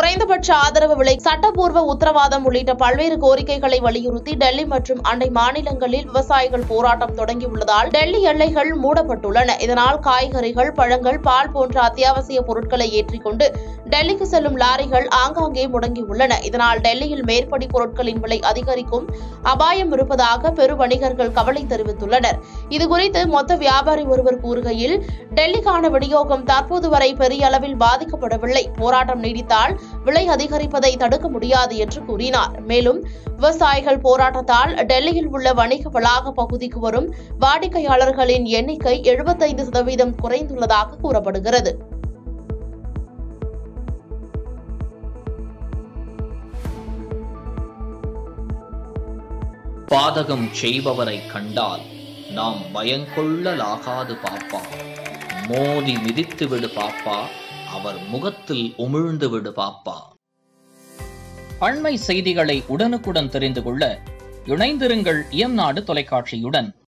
குறைந்தபட்ச ஆதரவு விலை சட்டப்பூர்வ உத்தரவாதம் உள்ளிட்ட பல்வேறு கோரிக்கைகளை வலியுறுத்தி டெல்லி மற்றும் அண்டை மாநிலங்களில் விவசாயிகள் போராட்டம் தொடங்கியுள்ளதால் டெல்லி எல்லைகள் மூடப்பட்டுள்ளன இதனால் காய்கறிகள் பழங்கள் பால் போன்ற அத்தியாவசிய பொருட்களை ஏற்றிக்கொண்டு டெல்லிக்கு செல்லும் லாரிகள் ஆங்காங்கே முடங்கியுள்ளன இதனால் டெல்லியில் மேற்படி பொருட்களின் விலை அதிகரிக்கும் அபாயம் இருப்பதாக பெரு வணிகர்கள் கவலை தெரிவித்துள்ளனர் இதுகுறித்து மொத்த வியாபாரி ஒருவர் கூறுகையில் டெல்லிக்கான விநியோகம் தற்போது வரை பெரிய அளவில் பாதிக்கப்படவில்லை போராட்டம் நீடித்தால் விலை அதிகரிப்பதை தடுக்க முடியாது என்று கூறினார் மேலும் விவசாயிகள் போராட்டத்தால் டெல்லியில் உள்ள வணிக வளாக பகுதிக்கு வரும் வாடிக்கையாளர்களின் எண்ணிக்கை எழுபத்தைந்து சதவீதம் குறைந்துள்ளதாக கூறப்படுகிறது பாதகம் செய்பவரை கண்டால் நாம் பயங்கொள்ளலாகாது பாப்பா மோதி மிதித்து விடு பாப்பா அவர் முகத்தில் உமிழ்ந்து விடு பாப்பா அண்மை செய்திகளை உடனுக்குடன் தெரிந்து கொள்ள இணைந்திருங்கள் இயம்நாடு தொலைக்காட்சியுடன்